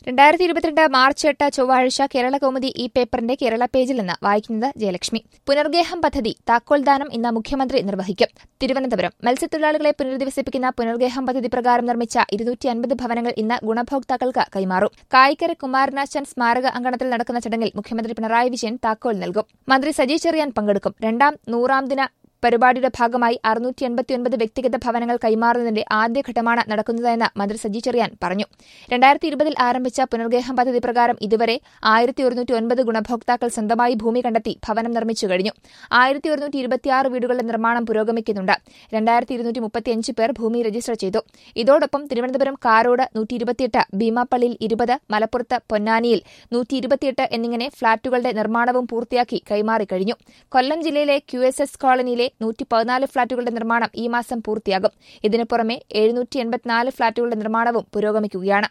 രണ്ടായിരത്തി ഇരുപത്തിരണ്ട് മാർച്ച് എട്ട് ചൊവ്വാഴ്ച കേരള കൗമുദി ഈ പേപ്പറിന്റെ കേരള പേജിൽ നിന്ന് വായിക്കുന്നത് ജയലക്ഷ്മി പുനർഗേഹം പദ്ധതി താക്കോൽദാനം ഇന്ന് മുഖ്യമന്ത്രി നിർവഹിക്കും തിരുവനന്തപുരം മത്സ്യത്തൊഴിലാളികളെ പുനരധിവസിപ്പിക്കുന്ന പുനർഗേഹം പദ്ധതി പ്രകാരം നിർമ്മിച്ച ഇരുന്നൂറ്റി അൻപത് ഭവനങ്ങൾ ഇന്ന് ഗുണഭോക്താക്കൾക്ക് കൈമാറും കായിക്കര കുമാരനാശൻ സ്മാരക അങ്കണത്തിൽ നടക്കുന്ന ചടങ്ങിൽ മുഖ്യമന്ത്രി പിണറായി വിജയൻ താക്കോൽ നൽകും മന്ത്രി സജി ചെറിയാൻ പങ്കെടുക്കും രണ്ടാം നൂറാം ദിന പരിപാടിയുടെ ഭാഗമായി അറുന്നൂറ്റി എൺപത്തിയൊൻപത് വ്യക്തിഗത ഭവനങ്ങൾ കൈമാറുന്നതിന്റെ ആദ്യഘട്ടമാണ് നടക്കുന്നതെന്ന് മന്ത്രി സജി ചെറിയാൻ പറഞ്ഞു രണ്ടായിരത്തി ഇരുപതിൽ ആരംഭിച്ച പുനർഗേഹം പദ്ധതി പ്രകാരം ഇതുവരെ ആയിരത്തി ഒരുന്നൂറ്റി ഒൻപത് ഗുണഭോക്താക്കൾ സ്വന്തമായി ഭൂമി കണ്ടെത്തി ഭവനം നിർമ്മിച്ചു കഴിഞ്ഞു ആയിരത്തി ഒരുന്നൂറ്റി ഇരുപത്തിയാറ് വീടുകളുടെ നിർമ്മാണം പുരോഗമിക്കുന്നുണ്ട് രണ്ടായിരത്തി ഇരുന്നൂറ്റി മുപ്പത്തിയഞ്ച് പേർ ഭൂമി രജിസ്റ്റർ ചെയ്തു ഇതോടൊപ്പം തിരുവനന്തപുരം കാരോട് നൂറ്റി ഇരുപത്തിയെട്ട് ഭീമാപ്പള്ളിയിൽ ഇരുപത് മലപ്പുറത്ത് പൊന്നാനിയിൽ നൂറ്റി ഇരുപത്തിയെട്ട് എന്നിങ്ങനെ ഫ്ളാറ്റുകളുടെ നിർമ്മാണവും പൂർത്തിയാക്കി കൈമാറിക്കഴിഞ്ഞു കൊല്ലം ജില്ലയിലെ ക്യു എസ് എസ് കോളനിയിലെ നൂറ്റി പതിനാല് ഫ്ളാറ്റുകളുടെ നിർമ്മാണം ഈ മാസം പൂർത്തിയാകും ഇതിനു പുറമെ എഴുന്നൂറ്റി എൺപത്തിനാല് ഫ്ളാറ്റുകളുടെ നിർമ്മാണവും പുരോഗമിക്കുകയാണ്